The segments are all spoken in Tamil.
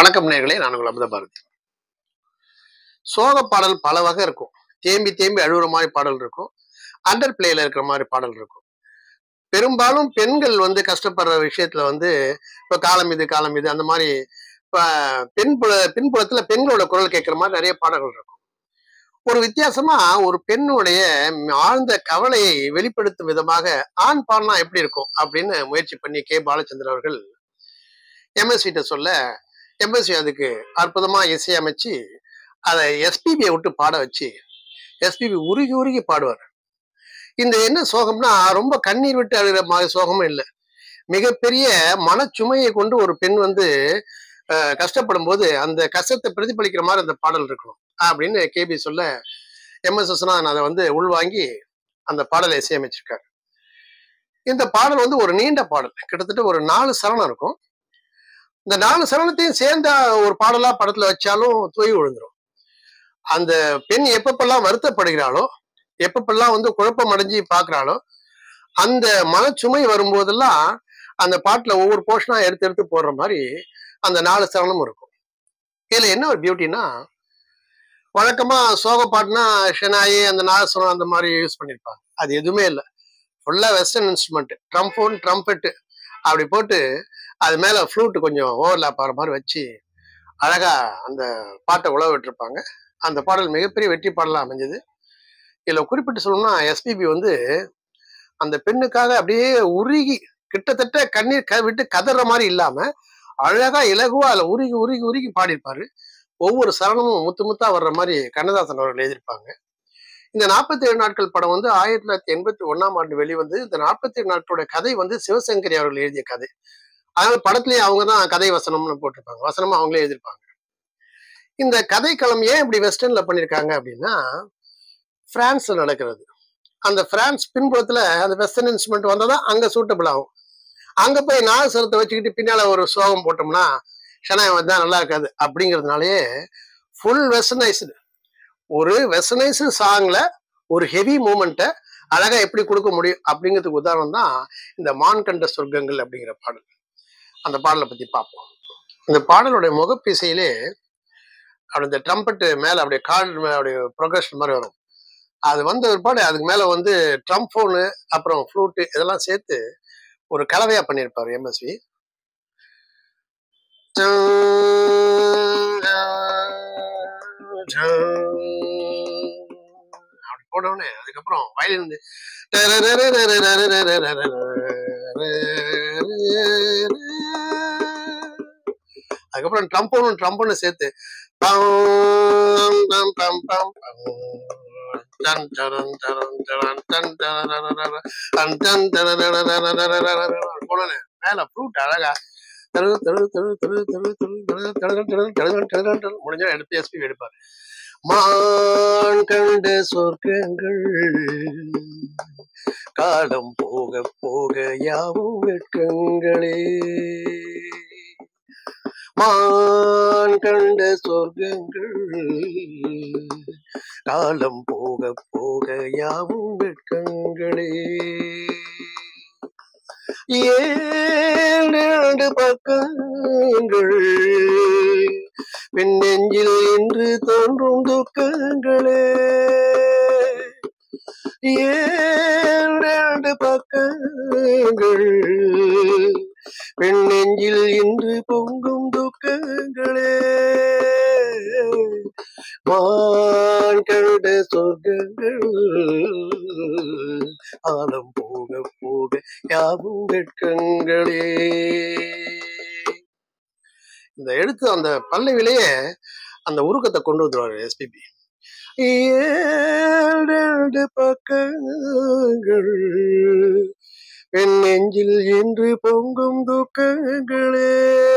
வணக்கம் நேர்களே நான் உங்கள் அமுத பாரதி சோக பாடல் பல வகை இருக்கும் தேம்பி தேம்பி அழுகுற மாதிரி பாடல் இருக்கும் அண்டர் பிளேல இருக்கிற மாதிரி பாடல் இருக்கும் பெரும்பாலும் பெண்கள் வந்து கஷ்டப்படுற விஷயத்துல வந்து இப்ப காலம் இது காலம் இது அந்த மாதிரி இப்ப பெண்புல பின்புலத்துல பெண்களோட குரல் கேட்கிற மாதிரி நிறைய பாடல்கள் இருக்கும் ஒரு வித்தியாசமா ஒரு பெண்ணுடைய ஆழ்ந்த கவலையை வெளிப்படுத்தும் விதமாக ஆண் பாடினா எப்படி இருக்கும் அப்படின்னு முயற்சி பண்ணி கே பாலச்சந்திரன் அவர்கள் எம்எஸ்விட்ட சொல்ல எம்எஸ்வி அதுக்கு அற்புதமா இசையமைச்சு அதை எஸ்பிபியை விட்டு பாட வச்சு எஸ்பிபி உருகி உருகி பாடுவார் இந்த என்ன சோகம்னா ரொம்ப கண்ணீர் விட்டு அழுகிற மாதிரி சோகமும் இல்லை மிகப்பெரிய மனச்சுமையை கொண்டு ஒரு பெண் வந்து அஹ், கஷ்டப்படும் போது அந்த கஷ்டத்தை பிரதிபலிக்கிற மாதிரி அந்த பாடல் இருக்கணும் அப்படின்னு கேபி சொல்ல எம்எஸ் விஸ்வநாதன் அதை வந்து உள்வாங்கி அந்த பாடலை இசையமைச்சிருக்காரு இந்த பாடல் வந்து ஒரு நீண்ட பாடல் கிட்டத்தட்ட ஒரு நாலு சரணம் இருக்கும் இந்த நாலு சரணத்தையும் சேர்ந்த ஒரு பாடலா படத்துல வச்சாலும் தொய் விழுந்துரும் அந்த பெண் எப்பப்பெல்லாம் வருத்தப்படுகிறாளோ எப்பப்பெல்லாம் வந்து குழப்பம் அடைஞ்சு பாக்குறாளோ அந்த மனச்சுமை வரும்போதெல்லாம் அந்த பாட்டுல ஒவ்வொரு போர்ஷனா எடுத்து எடுத்து போடுற மாதிரி அந்த நாலு சரணமும் இருக்கும் இதுல என்ன ஒரு பியூட்டினா வழக்கமா சோக பாட்டுனா ஷெனாயி அந்த நாதஸ்வரம் அந்த மாதிரி யூஸ் பண்ணியிருப்பாங்க அது எதுவுமே இல்லை ஃபுல்லா வெஸ்டர்ன் இன்ஸ்ட்ருமெண்ட் ட்ரம்ஃபோன் ட்ரம்பெட்டு அப்படி போட்டு அது மேல ஃப்ளூட் கொஞ்சம் ஓவர்லாப் ஆகிற மாதிரி வச்சு அழகா அந்த பாட்டை உழவு விட்டுருப்பாங்க அந்த பாடல் மிகப்பெரிய வெற்றி பாடலா அமைஞ்சது இதுல குறிப்பிட்டு சொல்லணும்னா எஸ்பிபி வந்து அந்த பெண்ணுக்காக அப்படியே உருகி கிட்டத்தட்ட கண்ணீர் க விட்டு கதற மாதிரி இல்லாம அழகா இலகுவா அதுல உருகி உருகி உருகி பாடியிருப்பாரு ஒவ்வொரு சரணமும் முத்து முத்தா வர்ற மாதிரி கண்ணதாசன் அவர்கள் எழுதியிருப்பாங்க இந்த நாற்பத்தி ஏழு நாட்கள் படம் வந்து ஆயிரத்தி தொள்ளாயிரத்தி எண்பத்தி ஒன்னாம் ஆண்டு வெளிவந்து இந்த நாற்பத்தி ஏழு நாட்களோட கதை வந்து சிவசங்கரி அவர்கள் எழுதிய கதை அதனால படத்துலயே அவங்க தான் கதை வசனம்னு போட்டிருப்பாங்க வசனமா அவங்களே எழுதியிருப்பாங்க இந்த கதைக்களம் ஏன் இப்படி வெஸ்டர்ன்ல பண்ணியிருக்காங்க அப்படின்னா பிரான்ஸ்ல நடக்கிறது அந்த பிரான்ஸ் பின்புலத்துல அந்த வெஸ்டர்ன் இன்ஸ்ட்ருமெண்ட் வந்தாதான் அங்க சூட்டபிள் ஆகும் அங்க போய் நாகஸ்வரத்தை வச்சுக்கிட்டு பின்னால ஒரு சோகம் போட்டோம்னா ஷனாயம் வந்தா நல்லா இருக்காது அப்படிங்கிறதுனாலயே ஃபுல் வெஸ்டர்னைஸ்டு ஒரு வெஸ்டர்னைஸ்டு சாங்ல ஒரு ஹெவி மூமெண்ட்டை அழகா எப்படி கொடுக்க முடியும் அப்படிங்கிறதுக்கு உதாரணம் தான் இந்த மான் கண்ட சொர்க்கங்கள் அப்படிங்கிற பாடல் அந்த பாடலை பத்தி பார்ப்போம் இந்த பாடலுடைய முகப்பிசையிலே அப்படி இந்த ட்ரம்பெட்டு மேல அப்படியே கார்டு மேல அப்படியே ப்ரொக்ரஷன் மாதிரி வரும் அது வந்த பிற்பாடு அதுக்கு மேல வந்து ட்ரம்ஃபோனு அப்புறம் ஃப்ளூட்டு இதெல்லாம் சேர்த்து ஒரு கலவையா பண்ணியிருப்பாரு எம்எஸ்வி அப்படி போனவுடனே அதுக்கப்புறம் வயலின் வந்து அதுக்கப்புறம் ட்ரம்போனும் ட்ரம்போனும் சேர்த்து பம், பம், பம், பம், பம். டன், டடன், டடன், டடன், டன், டடடடடட, டன், டன், டடடடடடடடடடட. போனோனே மேல ஃப்ளூட் அழகா தரு தரு தரு தரு தரு தரு தரு தரு தரு தரு தரு தரு தரு முடிஞ்சா எடுத்து எஸ்பி எடுப்பார் மான் கண்ட சொர்க்கங்கள் காலம் போக போக யாவும் வெட்கங்களே மான் கண்ட சொர்க்கங்கள் காலம் போக போக யாவும் வெட்கங்களே ஏழு பக்கங்கள் நெஞ்சில் இன்று தோன்றும் துக்கங்களே ஏழு பக்கங்கள் பெண் நெஞ்சில் இன்று பொங்கும் துக்கங்களே மான் கண்ட சொர்க்கங்கள் ஆலம் போக போக யாவும் வெட்கங்களே இந்த எழுத்து அந்த பல்லவிலேயே அந்த உருக்கத்தை கொண்டு வந்துருவாரு எஸ்பிபி ஏழு பக்கங்கள் என் நெஞ்சில் என்று பொங்கும் துக்கங்களே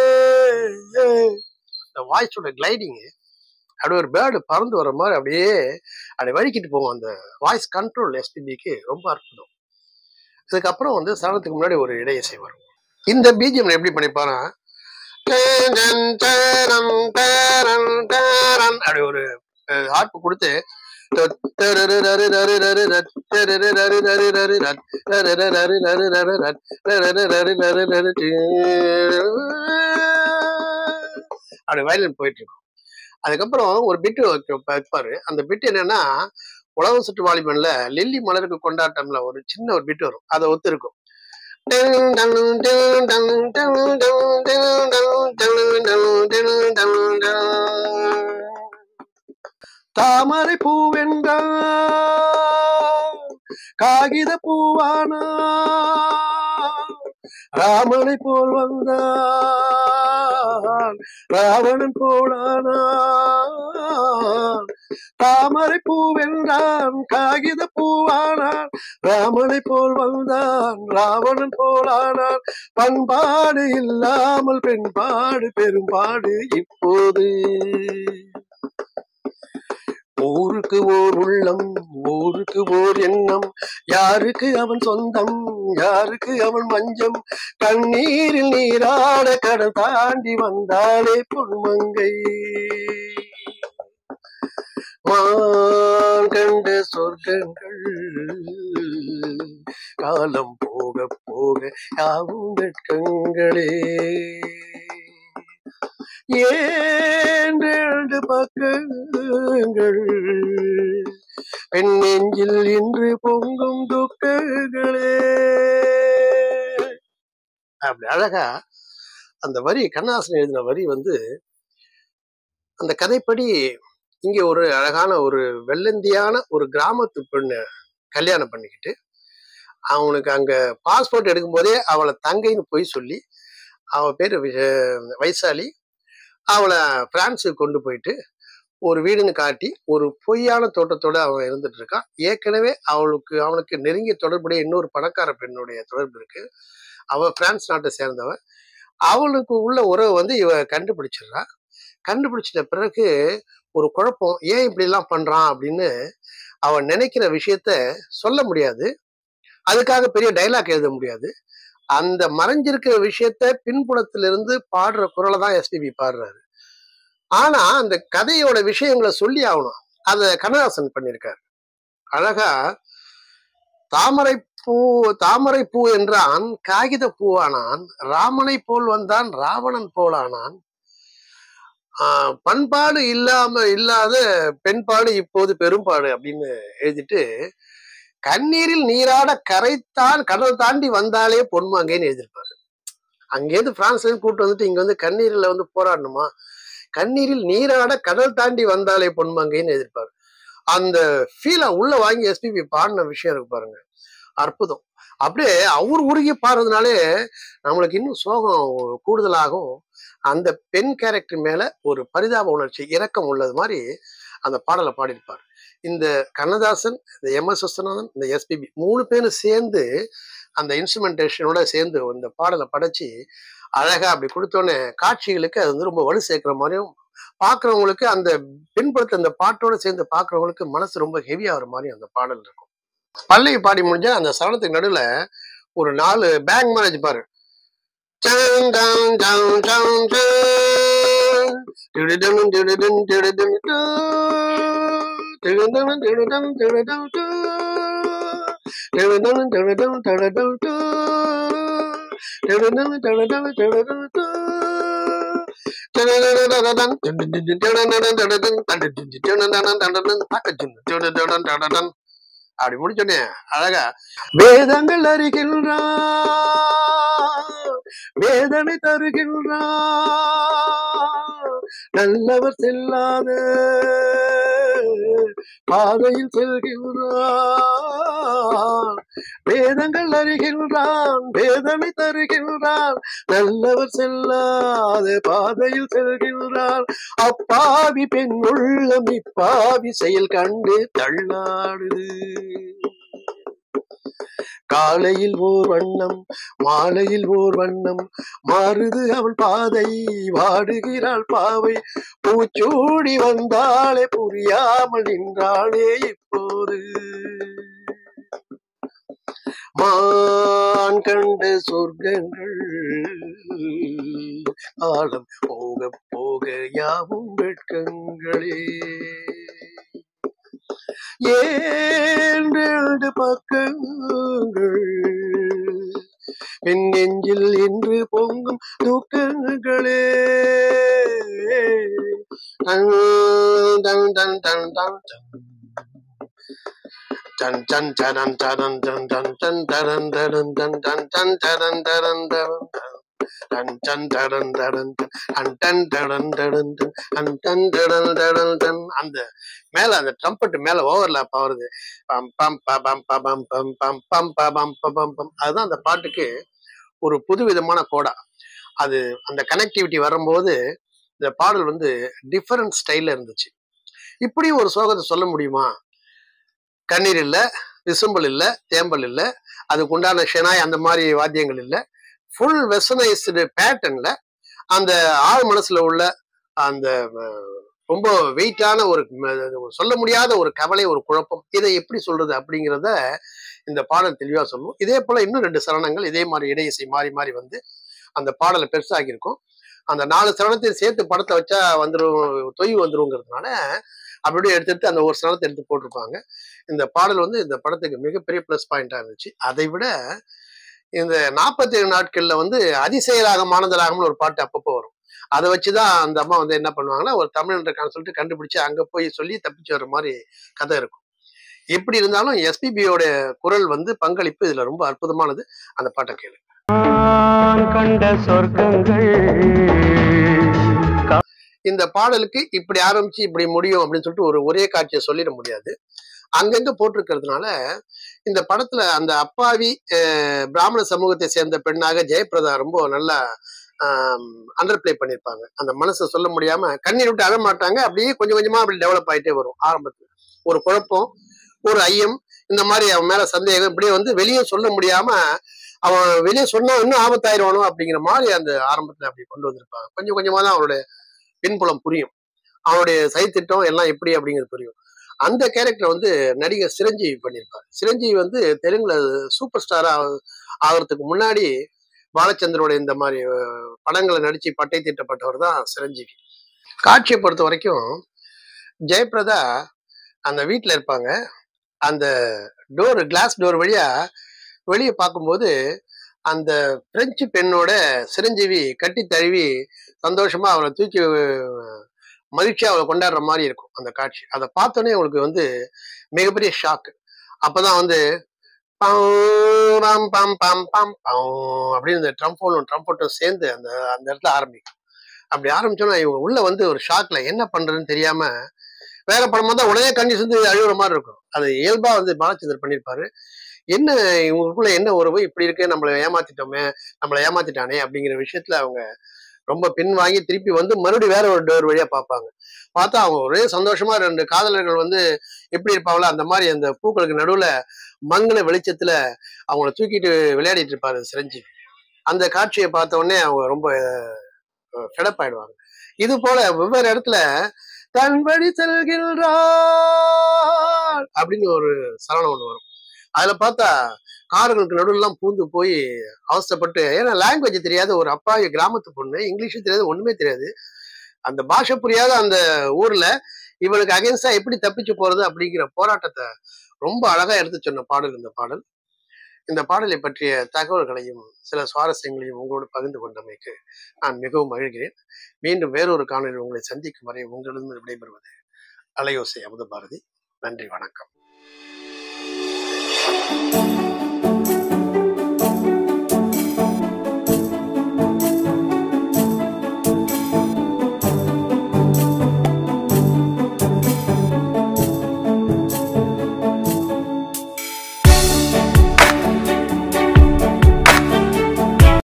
இந்த வாய்ஸோட கிளைடிங் அப்படியே ஒரு பேர்டு பறந்து வர மாதிரி அப்படியே அப்படியே வழிக்கிட்டு போகும் அந்த வாய்ஸ் கண்ட்ரோல் எஸ்பிபிக்கு ரொம்ப அற்புதம் இதுக்கப்புறம் வந்து சரணத்துக்கு முன்னாடி ஒரு இடையிசை வரும் இந்த பிஜிஎம் எப்படி பண்ணிப்பானா அப்படி ஒரு ஹார்ப்பு கொடுத்து அப்படி வயலின் போயிட்டு இருக்கும் அதுக்கப்புறம் ஒரு பிட்டு வைப்பாரு அந்த பிட் என்னன்னா உலகம் சுற்று வாலிபன்ல லில்லி மலருக்கு கொண்டாட்டம்ல ஒரு சின்ன ஒரு பிட் வரும் அதை ஒத்து இருக்கும் தாமரை பூவென்றா காகித பூவானா ராமனை போல் வந்தான் ராவணன் போலானான் தாமரை பூவென்றான் காகித பூவானான் ராமனை போல் வந்தான் ராவணன் போலானான் பண்பாடு இல்லாமல் பெண்பாடு பெரும்பாடு இப்போது ஊருக்கு ஓர் உள்ளம் ஊருக்கு ஓர் எண்ணம் யாருக்கு அவன் சொந்தம் யாருக்கு அவன் மஞ்சம் கண்ணீரில் நீராட கடல் தாண்டி வந்தாலே பொன்மங்கை மான் கண்ட சொர்க்கங்கள் காலம் போக போக யாவும் வெட்கங்களே ஏன்று பக்கங்கள் பெண் நெஞ்சில் இன்று பொங்கும் துக்கங்களே அப்படி அழகா அந்த வரி கண்ணாசன் எழுதின வரி வந்து அந்த கதைப்படி இங்க ஒரு அழகான ஒரு வெள்ளந்தியான ஒரு கிராமத்து பெண்ணு கல்யாணம் பண்ணிக்கிட்டு அவனுக்கு அங்க பாஸ்போர்ட் எடுக்கும் போதே அவளை தங்கைன்னு போய் சொல்லி அவ பேரு விஷ- வைசாலி அவளை பிரான்ஸுக்கு கொண்டு போயிட்டு ஒரு வீடுன்னு காட்டி ஒரு பொய்யான தோட்டத்தோட அவன் இருந்துட்டு இருக்கான் ஏற்கனவே அவளுக்கு அவனுக்கு நெருங்கிய தொடர்புடைய இன்னொரு பணக்கார பெண்ணுடைய தொடர்பு இருக்கு அவ பிரான்ஸ் நாட்டை சேர்ந்தவன் அவளுக்கு உள்ள உறவை வந்து இவ கண்டுபிடிச்சிடுறா கண்டுபிடிச்சிட்ட பிறகு ஒரு குழப்பம் ஏன் இப்படி எல்லாம் பண்றான் அப்படின்னு அவன் நினைக்கிற விஷயத்த சொல்ல முடியாது அதுக்காக பெரிய டைலாக் எழுத முடியாது அந்த மறைஞ்சிருக்கிற விஷயத்த பின்புலத்திலிருந்து பாடுற குரலை தான் எஸ்பிபி பாடுறாரு ஆனா அந்த கதையோட விஷயங்களை சொல்லி ஆகணும் அத கண்ணதாசன் பண்ணியிருக்காரு அழகா தாமரை பூ தாமரை பூ என்றான் காகித பூவானான் ராமனை போல் வந்தான் ராவணன் போலானான் ஆஹ் பண்பாடு இல்லாம இல்லாத பெண்பாடு இப்போது பெரும்பாடு அப்படின்னு எழுதிட்டு கண்ணீரில் நீராட கரைத்தான் கடல் தாண்டி வந்தாலே பொன்மாங்கன்னு எழுதியிருப்பாரு அங்கேருந்து பிரான்ஸ்ல இருந்து கூட்டு வந்துட்டு இங்க வந்து கண்ணீரில் வந்து போராடணுமா கண்ணீரில் நீராட கடல் தாண்டி வந்தாலே பொன்மங்கைன்னு எதிர்ப்பாரு அந்த ஃபீலை உள்ள வாங்கி எஸ்பிபி பாடின விஷயம் இருக்கு பாருங்க அற்புதம் அப்படியே அவர் உருகி பாடுறதுனாலே நம்மளுக்கு இன்னும் சோகம் கூடுதலாகும் அந்த பெண் கேரக்டர் மேல ஒரு பரிதாப உணர்ச்சி இரக்கம் உள்ளது மாதிரி அந்த பாடலை பாடியிருப்பார் இந்த கண்ணதாசன் இந்த எம் எஸ் விஸ்வநாதன் இந்த எஸ்பிபி மூணு பேரும் சேர்ந்து அந்த இன்ஸ்ட்ருமெண்டேஷனோட சேர்ந்து இந்த பாடலை படைச்சு அழகா அப்படி கொடுத்தோன்னே காட்சிகளுக்கு அது வந்து ரொம்ப வலு சேர்க்கிற மாதிரியும் பார்க்குறவங்களுக்கு அந்த பின்புறத்தை அந்த பாட்டோட சேர்ந்து பார்க்குறவங்களுக்கு மனசு ரொம்ப ஹெவியா வர மாதிரி அந்த பாடல் இருக்கும் பல்லவி பாடி முடிஞ்சா அந்த சரணத்துக்கு நடுவுல ஒரு நாலு பேங்க் மேரேஜ் பாரு சங் டங் டங் டங் டங். டிடிடும் டிடிடும் டிடிடும் டு. டிடிடும் டிடிடும் டிடிடும் டு. டிடிடும் டிடிடும் டிடிடும் டு. டிடிடும் டிடிடும் டிடிடும் டு. அப்படி முடிச்சோடனே அழகா வேதங்கள் அறிகின்றான் வேதனை தருகின்றான் நல்லவர் செல்லாத பாதையில் செல்கின்றான் வேதங்கள் அறிகின்றான் வேதனை தருகின்றான் நல்லவர் செல்லாத பாதையில் செல்கின்றான் அப்பாவி பெண் உள்ளம் இப்பாவி செயல் கண்டு தள்ளாடுது காலையில் ஓர் வண்ணம் மாலையில் ஓர் வண்ணம் மாறுது அவள் பாதை வாடுகிறாள் பாவை பூச்சூடி வந்தாளே புரியாமல் நின்றாளே இப்போது மான் கண்ட சொர்க்கங்கள் காலம் போக போக யாவும் வெட்கங்களே ஏழு பக்கங்கள் என் நெஞ்சில் இன்று பொங்கும் தூக்கங்களே டன் டன் டன் டன் டன் டன் டன் டடன் டடன் டன் டன் டன் டடன் டடன் டன் டன் டன் டடன் டடன் டடன் டன் டன் டடன் டடன் டன் டன் டடன் டடன் டன் டன் டடன் டடன் டன் அந்த மேல அந்த ட்ரம்பட் மேல ஓவர்லாப் ஆகுறது பம் பம் பம் பம் பம் பம் பம் பம் பம் பம் பம் அதுதான் அந்த பாட்டுக்கு ஒரு புது விதமான கோடா அது அந்த கனெக்டிவிட்டி வரும்போது இந்த பாடல் வந்து டிஃபரண்ட் ஸ்டைல்ல இருந்துச்சு இப்படி ஒரு சோகத்தை சொல்ல முடியுமா கண்ணீர் இல்ல விசும்பல் இல்ல தேம்பல் இல்ல அதுக்கு உண்டான ஷெனாய் அந்த மாதிரி வாத்தியங்கள் இல்ல ஃபுல் வெஸ்டர்னைஸ்டு பேட்டர்ன்ல அந்த ஆழ் மனசுல உள்ள அந்த அஹ், ரொம்ப வெயிட்டான ஒரு ம- சொல்ல முடியாத ஒரு கவலை ஒரு குழப்பம் இதை எப்படி சொல்றது அப்படிங்கிறத இந்த பாடல் தெளிவா சொல்லும் இதே போல இன்னும் ரெண்டு சரணங்கள் இதே மாதிரி இடையிசை மாறி மாறி வந்து அந்த பாடலை பெருசாகி இருக்கும் அந்த நாலு சரணத்தையும் சேர்த்து படத்தை வச்சா வந்துரும் தொய்வு வந்துருங்கிறதுனால அப்படியே எடுத்து எடுத்து அந்த ஒரு சரணத்தை எடுத்து போட்டிருப்பாங்க இந்த பாடல் வந்து இந்த படத்துக்கு மிகப்பெரிய ப்ளஸ் பாயிண்டா இருந்துச்சு அதை விட இந்த நாற்பத்தி ஏழு நாட்கள்ல வந்து அதிசயராக மானதராகம்னு ஒரு பாட்டு அப்பப்போ வரும் அதை வச்சுதான் அந்த அம்மா வந்து என்ன பண்ணுவாங்கன்னா ஒரு தமிழ் இருக்கான்னு சொல்லிட்டு கண்டுபிடிச்சு அங்க போய் சொல்லி தப்பிச்சு வர மாதிரி கதை இருக்கும் எப்படி இருந்தாலும் எஸ்பிபியோட குரல் வந்து பங்களிப்பு இதுல ரொம்ப அற்புதமானது அந்த பாட்டை கேளு நான் கண்ட சொர்க்கங்கள் இந்த பாடலுக்கு இப்படி ஆரம்பிச்சு இப்படி முடியும் அப்படின்னு சொல்லிட்டு ஒரு ஒரே காட்சியை சொல்லிட முடியாது அங்கங்க போட்டிருக்கிறதுனால இந்த படத்துல அந்த அப்பாவி அஹ், பிராமண சமூகத்தை சேர்ந்த பெண்ணாக ஜெயபிரதா ரொம்ப நல்லா அண்டர் பிளே பண்ணியிருப்பாங்க அந்த மனசை சொல்ல முடியாம கண்ணீர் விட்டு அழ மாட்டாங்க அப்படியே கொஞ்சம் கொஞ்சமா அப்படி டெவலப் ஆயிட்டே வரும் ஆரம்பத்துல ஒரு குழப்பம் ஒரு ஐயம் இந்த மாதிரி அவன் மேல சந்தேகம் இப்படியே வந்து வெளியே சொல்ல முடியாம அவன் வெளியே சொன்னா இன்னும் ஆபத்தாயிருவானோ அப்படிங்கிற மாதிரி அந்த ஆரம்பத்துல அப்படி கொண்டு வந்திருப்பாங்க கொஞ்சம் கொஞ்சமா தான் அவனுடைய பின்புலம் புரியும் அவனுடைய சைத்திட்டம் எல்லாம் எப்படி அப்படிங்கிறது புரியும் அந்த கேரக்டர் வந்து நடிகர் சிரஞ்சீவி பண்ணியிருப்பார் சிரஞ்சீவி வந்து தெலுங்குல சூப்பர் ஸ்டாரா ஆகிறதுக்கு முன்னாடி பாலச்சந்தரோட இந்த மாதிரி அஹ், படங்களை நடிச்சு பட்டை தீட்டப்பட்டவர் தான் சிரஞ்சீவி காட்சியை பொறுத்த வரைக்கும் ஜெயபிரதா அந்த வீட்டில் இருப்பாங்க அந்த டோர் கிளாஸ் டோர் வழியா வெளியே பார்க்கும்போது அந்த பிரெஞ்சு பெண்ணோட சிரஞ்சீவி கட்டி தழுவி சந்தோஷமா அவளை தூக்கி அஹ், மகிழ்ச்சியா அவளை கொண்டாடுற மாதிரி இருக்கும் அந்த காட்சி அதை பார்த்தோன்னே அவளுக்கு வந்து மிகப்பெரிய ஷாக் அப்பதான் வந்து பம் பம் பம் பம் பம் பம் அப்படின்னு இந்த ட்ரம்போனும் ட்ரம்போட்டும் சேர்ந்து அந்த அந்த இடத்துல ஆரம்பிக்கும் அப்படி ஆரம்பிச்சோன்னா இவங்க உள்ள வந்து ஒரு ஷாக்ல என்ன பண்றதுன்னு தெரியாம வேற படமா தான் உடனே கண்ணி சேர்ந்து அழுகுற மாதிரி இருக்கும் அது இயல்பா வந்து பாலச்சந்தர் பண்ணியிருப்பாரு என்ன இவங்களுக்குள்ள என்ன உறவு இப்படி இருக்கு நம்மளை ஏமாத்திட்டோமே நம்மளை ஏமாத்திட்டானே அப்படிங்கிற விஷயத்துல அவங்க ரொம்ப பின் வாங்கி திருப்பி வந்து மறுபடியும் வேற ஒரு டோர் வழியா பார்ப்பாங்க பார்த்தா அவங்க ஒரே சந்தோஷமா ரெண்டு காதலர்கள் வந்து எப்படி இருப்பாங்களோ அந்த மாதிரி அந்த பூக்களுக்கு நடுவுல மங்கள வெளிச்சத்துல அவங்கள தூக்கிட்டு விளையாடிட்டு இருப்பாரு சிரஞ்சீவி அந்த காட்சியை பார்த்த உடனே அவங்க ரொம்ப ஃபெடப் ஆயிடுவாங்க இது போல வெவ்வேறு இடத்துல தன் வழி செல்கின்றாள் அப்படின்னு ஒரு சரணம் ஒண்ணு வரும் அதுல பார்த்தா கார்களுக்கு நடுவுலாம் பூந்து போய் அவஸ்தைப்பட்டு ஏன்னா லாங்குவேஜ் தெரியாத ஒரு அப்பாவி கிராமத்து பொண்ணு இங்கிலீஷும் தெரியாது ஒண்ணுமே தெரியாது அந்த பாஷை புரியாத அந்த ஊர்ல இவனுக்கு அகேன்ஸ்டா எப்படி தப்பிச்சு போறது அப்படிங்கிற போராட்டத்தை ரொம்ப அழகா எடுத்து சொன்ன பாடல் இந்த பாடல் இந்த பாடலை பற்றிய தகவல்களையும் சில சுவாரஸ்யங்களையும் உங்களோடு பகிர்ந்து கொண்டமைக்கு நான் மிகவும் மகிழ்கிறேன் மீண்டும் வேறொரு காணொலியில் உங்களை சந்திக்கும் வரை உங்களிடம் விடைபெறுவது அலையோசை அமுத பாரதி நன்றி வணக்கம்